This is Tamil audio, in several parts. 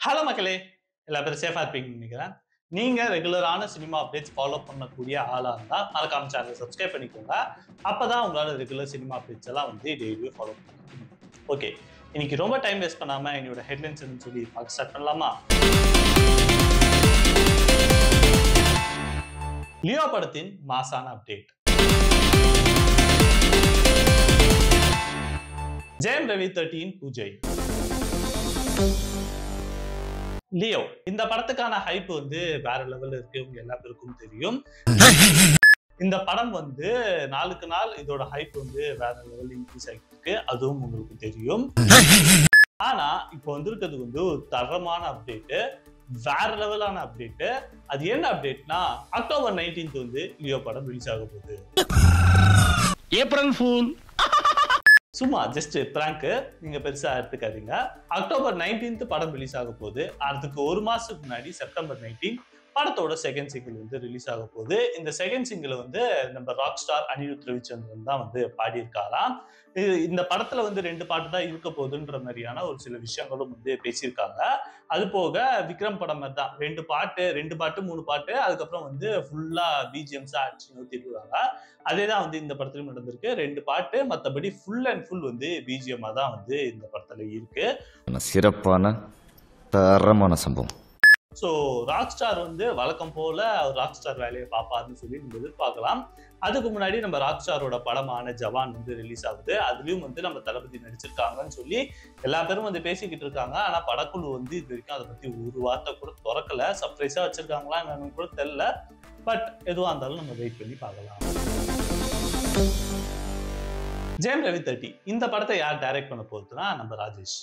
ஹலோ மக்களே எல்லா பேரும் சேஃபா இருப்பீங்கன்னு நினைக்கிறேன் நீங்க ரெகுலரான சினிமா அப்டேட்ஸ் ஃபாலோ பண்ணக்கூடிய ஆளா இருந்தா மறக்காம சேனலை சப்ஸ்கிரைப் பண்ணிக்கோங்க அப்பதான் உங்களால ரெகுலர் சினிமா அப்டேட்ஸ் எல்லாம் வந்து டெய்லியும் ஃபாலோ பண்ண முடியும் ஓகே இன்னைக்கு ரொம்ப டைம் வேஸ்ட் பண்ணாம என்னோட ஹெட்லைன்ஸ் சொல்லி பார்க்க ஸ்டார்ட் பண்ணலாமா லியோ படத்தின் மாசான அப்டேட் ஜெயம் ரவி தேர்ட்டின் பூஜை லியோ இந்த படத்துக்கான ஹைப் வந்து வேற லெவல்ல இருக்கு உங்க எல்லா பேருக்கும் தெரியும் இந்த படம் வந்து நாளுக்கு நாள் இதோட ஹைப் வந்து வேற லெவல் இன்க்ரீஸ் ஆகிட்டு இருக்கு அதுவும் உங்களுக்கு தெரியும் ஆனா இப்போ வந்திருக்கிறது வந்து ஒரு தரமான அப்டேட் வேற லெவலான அப்டேட் அது என்ன அப்டேட்னா அக்டோபர் 19th வந்து லியோ படம் ரிலீஸ் ஆக போகுது ஏப்ரல் ஃபூல் சும்மா ஜஸ்ட் பிராங்க் நீங்க பெருசா எடுத்துக்காதீங்க அக்டோபர் 19th படம் ரிலீஸ் ஆக போகுது அதுக்கு ஒரு மாசத்துக்கு முன்னாடி செப்டம்பர் 19 படத்தோட செகண்ட் சிங்கிள் வந்து ரிலீஸ் ஆக போகுது இந்த செகண்ட் சிங்கிள் வந்து நம்ம ராக் ஸ்டார் அனிருத் ரவிச்சந்திரன் தான் வந்து பாடியிருக்காராம் இது இந்த படத்துல வந்து ரெண்டு பாட்டு தான் இருக்க போகுதுன்ற மாதிரியான ஒரு சில விஷயங்களும் வந்து பேசியிருக்காங்க அது போக விக்ரம் படம் மாதிரி தான் ரெண்டு பாட்டு ரெண்டு பாட்டு மூணு பாட்டு அதுக்கப்புறம் வந்து ஃபுல்லா பிஜிஎம்ஸா அடிச்சு நூத்திருக்காங்க அதே தான் வந்து இந்த படத்துலயும் நடந்திருக்கு ரெண்டு பாட்டு மற்றபடி ஃபுல் அண்ட் ஃபுல் வந்து பிஜிஎம்மா தான் வந்து இந்த படத்துல இருக்கு சிறப்பான தரமான சம்பவம் ஸோ ராக் ஸ்டார் வந்து வழக்கம் போல அவர் ராக் ஸ்டார் வேலையை பார்ப்பாருன்னு சொல்லி நம்ம எதிர்பார்க்கலாம் அதுக்கு முன்னாடி நம்ம ராக் ஸ்டாரோட படமான ஜவான் வந்து ரிலீஸ் ஆகுது அதுலயும் வந்து நம்ம தளபதி நடிச்சிருக்காங்கன்னு சொல்லி எல்லா பேரும் வந்து பேசிக்கிட்டு இருக்காங்க ஆனா படக்குழு வந்து இது வரைக்கும் அதை பத்தி ஒரு வார்த்தை கூட திறக்கல சர்ப்ரைஸா வச்சிருக்காங்களா என்னன்னு கூட தெரியல பட் எதுவா இருந்தாலும் நம்ம வெயிட் பண்ணி பார்க்கலாம் ஜெயம் ரவி தேர்ட்டி இந்த படத்தை யார் டைரக்ட் பண்ண போகுதுன்னா நம்ம ராஜேஷ்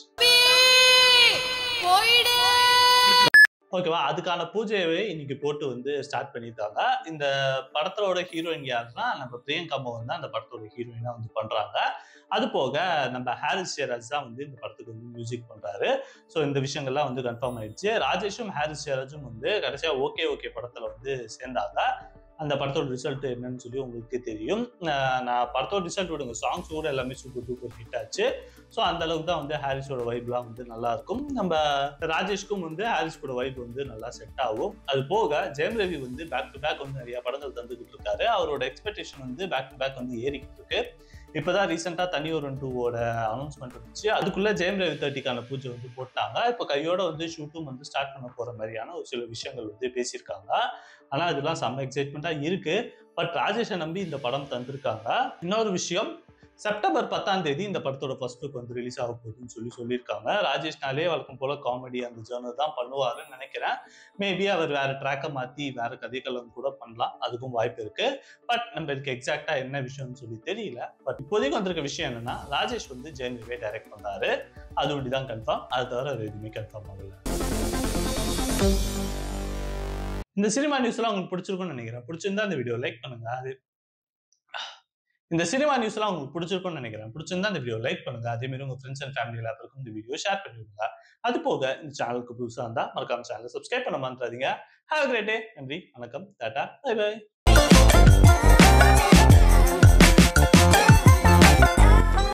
போயிடு ஓகேவா அதுக்கான பூஜையை இன்னைக்கு போட்டு வந்து ஸ்டார்ட் பண்ணியிருக்காங்க இந்த படத்தோட ஹீரோயின் யாருன்னா நம்ம பிரியங்கா மோகன் தான் அந்த படத்தோட ஹீரோயினா வந்து பண்றாங்க அது போக நம்ம ஹாரிஸ் ஷேராஜ் தான் வந்து இந்த படத்துக்கு வந்து மியூசிக் பண்றாரு ஸோ இந்த விஷயங்கள்லாம் வந்து கன்ஃபார்ம் ஆயிடுச்சு ராஜேஷும் ஹாரிஸ் ஷேராஜும் வந்து கடைசியா ஓகே ஓகே படத்துல வந்து சேர்ந்தாங்க அந்த படத்தோட ரிசல்ட் என்னன்னு சொல்லி உங்களுக்கு தெரியும் அஹ் நான் படத்தோட ரிசல்ட் விடுங்க சாங்ஸ் கூட எல்லாமே சூப்பர் டூப்பர் ஹிட் ஆச்சு ஸோ அந்த அளவுக்கு தான் வந்து ஹாரிஸோட வைப்லாம் வந்து நல்லா இருக்கும் நம்ம ராஜேஷ்க்கும் வந்து ஹாரிஸோட வைப் வந்து நல்லா செட் ஆகும் அது போக ஜெயம் ரவி வந்து பேக் டு பேக் வந்து நிறைய படங்கள் தந்துகிட்டு இருக்காரு அவரோட எக்ஸ்பெக்டேஷன் வந்து பேக் டு பேக் வந்து ஏறிக்கிட்டு இருக்கு இப்போதான் ரீசெண்டாக தனி ஒரு டூவோட அனௌன்ஸ்மெண்ட் வந்துச்சு அதுக்குள்ள ஜெயம் ரவி தேர்ட்டிக்கான பூஜை வந்து போட்டாங்க இப்போ கையோட வந்து ஷூட்டும் வந்து ஸ்டார்ட் பண்ண போற மாதிரியான ஒரு சில விஷயங்கள் வந்து பேசியிருக்காங்க ஆனால் இதெல்லாம் செம்ம எக்ஸைட்மெண்ட்டாக இருக்கு பட் ராஜேஷை நம்பி இந்த படம் தந்திருக்காங்க இன்னொரு விஷயம் செப்டம்பர் பத்தாம் தேதி இந்த படத்தோட ஃபர்ஸ்ட் லுக் வந்து ரிலீஸ் ஆக போகுதுன்னு சொல்லி சொல்லியிருக்காங்க ராஜேஷ்னாலே வழக்கம் போல காமெடி அந்த ஜேர்னல் தான் பண்ணுவாருன்னு நினைக்கிறேன் மேபி அவர் வேற ட்ராக்கை மாத்தி வேற கதைக்களம் கூட பண்ணலாம் அதுக்கும் வாய்ப்பு இருக்கு பட் நம்ம இதுக்கு எக்ஸாக்டா என்ன விஷயம்னு சொல்லி தெரியல பட் இப்போதைக்கு வந்திருக்க விஷயம் என்னன்னா ராஜேஷ் வந்து ஜெயம் ரவியை டைரக்ட் பண்ணாரு அது ஒண்டி தான் கன்ஃபார்ம் அது தவிர வேற எதுவுமே கன்ஃபார்ம் ஆகல இந்த சினிமா நியூஸ் எல்லாம் உங்களுக்கு பிடிச்சிருக்கும்னு நினைக்கிறேன் பிடிச்சிருந்தா இந்த வீடியோ லைக் பண்ணுங்க அது இந்த சினிமா நியூஸ் எல்லாம் உங்களுக்கு பிடிச்சிருக்கும்னு நினைக்கிறேன் பிடிச்சிருந்தா இந்த வீடியோ லைக் பண்ணுங்க அதே மாதிரி உங்க ஃப்ரெண்ட்ஸ் அண்ட் ஃபேமிலி எல்லாருக்கும் இந்த வீடியோ ஷேர் பண்ணி விடுங்க அது போக இந்த சேனலுக்கு புதுசா இருந்தா மறக்காம சேனலை சப்ஸ்கிரைப் பண்ண மறந்துடாதீங்க ஹேவ் கிரேட் டே நன்றி வணக்கம் டாடா பை பை